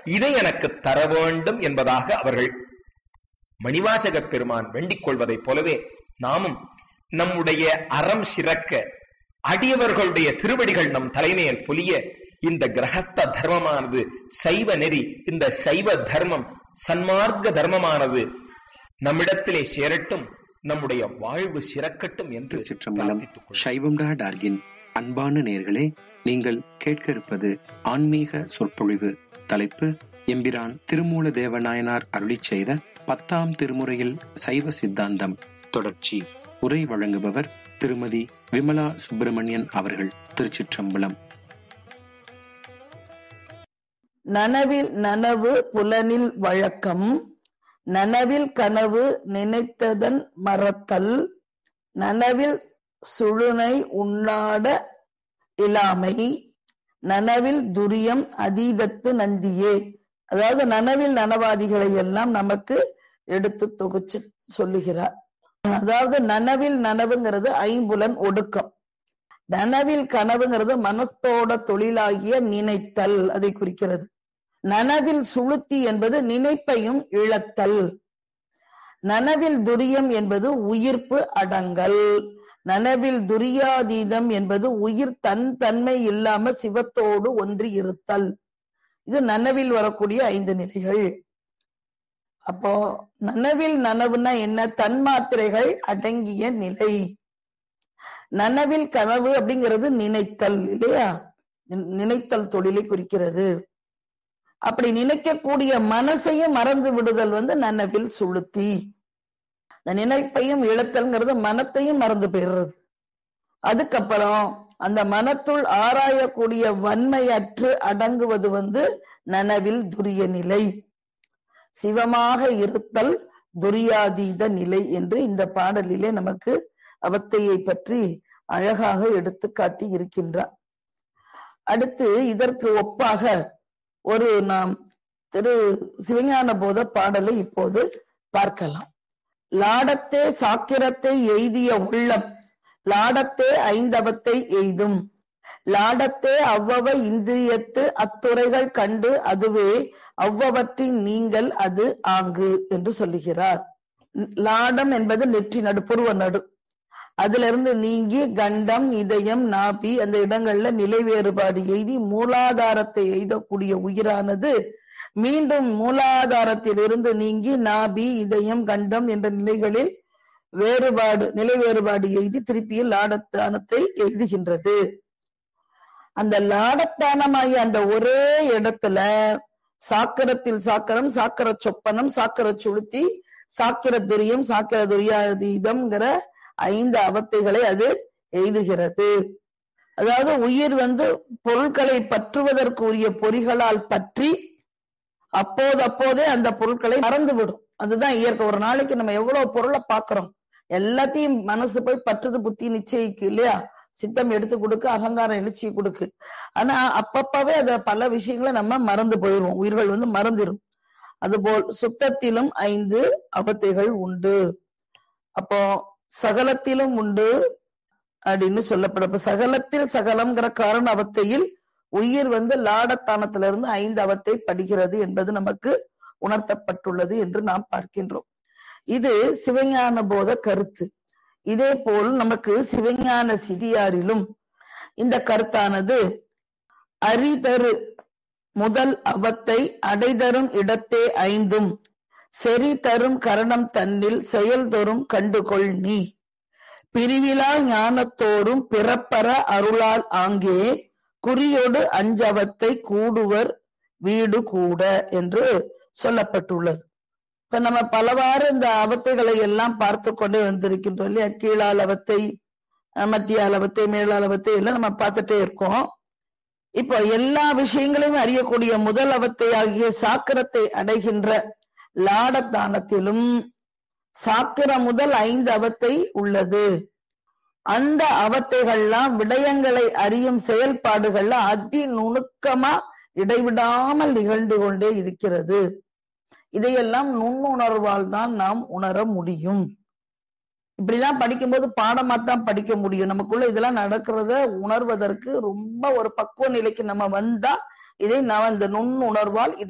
இதை எனக்கு தர வேண்டும் என்பதாக அவர்கள் மணிவாசகப் பெருமான் வேண்டிக் கொள்வதைப் போலவே நாமும் நம்முடைய அறம் சிறக்க அடியவர்களுடைய திருவடிகள் நம் தலைமையில் பொலிய இந்த கிரகஸ்த தர்மமானது சைவ நெறி இந்த சைவ தர்மம் சன்மார்க்க தர்மமானது நம்மிடத்திலே சேரட்டும் நம்முடைய வாழ்வு சிறக்கட்டும் என்று திருச்சிற்றம்பலம் பிரார்த்தித்துக் கொள்கிறேன். சைவம்டா டார்கின் அன்பான நேர்களே நீங்கள் கேட்க இருப்பது ஆன்மீக சொற்பொழிவு தலைப்பு எம்பிரான் திருமூல தேவநாயனார் அருளிச் செய்த பத்தாம் திருமுறையில் சைவ சித்தாந்தம் தொடர்ச்சி உரை வழங்குபவர் திருமதி விமலா சுப்பிரமணியன் அவர்கள் திருச்சிற்றம்பலம் நனவில் நனவு புலனில் வழக்கம் நனவில் கனவு நினைத்ததன் மறத்தல் நனவில் சுழுனை உண்ணாட இலாமை நனவில் துரியம் அதீதத்து நந்தியே அதாவது நனவில் நனவாதிகளை எல்லாம் நமக்கு எடுத்து தொகுச்சு சொல்லுகிறார் அதாவது நனவில் நனவுங்கிறது ஐம்புலன் ஒடுக்கம் நனவில் கனவுங்கிறது மனத்தோட தொழிலாகிய நினைத்தல் அதை குறிக்கிறது நனவில் சுளுத்தி என்பது நினைப்பையும் இழத்தல் நனவில் துரியம் என்பது உயிர்ப்பு அடங்கல் நனவில் துரியாதீதம் என்பது உயிர் தன் தன்மை இல்லாம சிவத்தோடு ஒன்றி இருத்தல் இது நனவில் வரக்கூடிய ஐந்து நிலைகள் அப்போ நனவில் நனவுனா என்ன தன்மாத்திரைகள் அடங்கிய நிலை நனவில் கனவு அப்படிங்கிறது நினைத்தல் இல்லையா நி- நினைத்தல் தொழிலை குறிக்கிறது அப்படி நினைக்கக்கூடிய மனசையும் மறந்து விடுதல் வந்து நனவில் சுளுத்தி இந்த நினைப்பையும் இழத்தல்ங்கிறது மனத்தையும் மறந்து போயிடுறது அதுக்கப்புறம் அந்த மனத்துள் ஆராயக்கூடிய வன்மையற்று அடங்குவது வந்து நனவில் துரிய நிலை சிவமாக இருத்தல் துரியாதீத நிலை என்று இந்த பாடலிலே நமக்கு அவத்தையை பற்றி அழகாக எடுத்து காட்டி இருக்கின்றார் அடுத்து இதற்கு ஒப்பாக ஒரு நாம் திரு சிவஞான போத பாடலை இப்போது பார்க்கலாம் லாடத்தே சாக்கிரத்தை எய்திய உள்ளம் லாடத்தே ஐந்தவத்தை எய்தும் லாடத்தே அவ்வவ இந்திரியத்து அத்துறைகள் கண்டு அதுவே அவ்வவற்றின் நீங்கள் அது ஆங்கு என்று சொல்லுகிறார் லாடம் என்பது நெற்றி நடு புருவ நடு அதுல இருந்து நீங்கி கண்டம் இதயம் நாபி அந்த இடங்கள்ல நிலை வேறுபாடு எய்தி மூலாதாரத்தை எய்தக்கூடிய உயிரானது மீண்டும் மூலாதாரத்தில் இருந்து நீங்கி நாபி இதயம் கண்டம் என்ற நிலைகளில் வேறுபாடு நிலை வேறுபாடு எய்தி திருப்பியில் லாடத்தானத்தை எய்துகின்றது அந்த லாடத்தானமாகிய அந்த ஒரே இடத்துல சாக்கரத்தில் சாக்கரம் சாக்கர சொப்பனம் சாக்கர சுளுத்தி சாக்கிர துரியம் சாக்கிர துரியாதீதம்ங்கிற ஐந்து அவத்தைகளை அது எய்துகிறது அதாவது உயிர் வந்து பொருட்களை பற்றுவதற்கு உரிய பொறிகளால் பற்றி அப்போது அப்போதே அந்த பொருட்களை மறந்துவிடும் அதுதான் இயற்கை ஒரு நாளைக்கு நம்ம எவ்வளவு பொருளை பாக்குறோம் எல்லாத்தையும் மனசு போய் பற்றுது புத்தி நிச்சயிக்கு இல்லையா சித்தம் எடுத்து கொடுக்கு அகங்காரம் எழுச்சி கொடுக்கு ஆனா அப்பப்பவே அத பல விஷயங்களை நம்ம மறந்து போயிடுவோம் உயிர்கள் வந்து மறந்துடும் அதுபோல் சுத்தத்திலும் ஐந்து அவத்தைகள் உண்டு அப்போ சகலத்திலும் உண்டு அப்படின்னு சொல்லப்படும் இப்ப சகலத்தில் சகலம்ங்கிற காரண அவத்தையில் உயிர் வந்து லாடத்தானத்திலிருந்து இருந்து ஐந்து அவத்தை படுகிறது என்பது நமக்கு உணர்த்தப்பட்டுள்ளது என்று நாம் பார்க்கின்றோம் இது சிவஞான போத கருத்து இதே போல் நமக்கு சிவஞான சிதியாரிலும் இந்த கருத்தானது அரிதரு முதல் அவத்தை அடைதரும் இடத்தே ஐந்தும் செறி தரும் கரணம் தன்னில் செயல்தொறும் கண்டுகொள் நீ பிரிவிலா ஞானத்தோறும் பிறப்பற அருளால் ஆங்கே குறியொடு அஞ்சவத்தை கூடுவர் வீடு கூட என்று சொல்லப்பட்டுள்ளது இப்ப நம்ம பலவாறு இந்த அவத்தைகளை எல்லாம் பார்த்து கொண்டே வந்திருக்கின்றோம் இல்லையா கீழால் அவத்தை அஹ் மத்திய அளவத்தை மேலாளவத்தை எல்லாம் நம்ம பார்த்துட்டே இருக்கோம் இப்போ எல்லா விஷயங்களையும் அறியக்கூடிய முதல் அவத்தை ஆகிய சாக்கிரத்தை அடைகின்ற லாடத்தானத்திலும் சாக்கிரம் முதல் ஐந்து அவத்தை உள்ளது அந்த அவத்தைகள்லாம் விடயங்களை அறியும் செயல்பாடுகள்ல அதி நுணுக்கமா இடைவிடாமல் நிகழ்ந்து கொண்டே இருக்கிறது இதையெல்லாம் நுண்ணுணர்வால் தான் நாம் உணர முடியும் இப்படிலாம் படிக்கும்போது பாடமா தான் படிக்க முடியும் நமக்குள்ள இதெல்லாம் நடக்கிறத உணர்வதற்கு ரொம்ப ஒரு பக்குவ நிலைக்கு நம்ம வந்தா இதை நாம் இந்த நுண்ணுணர்வால்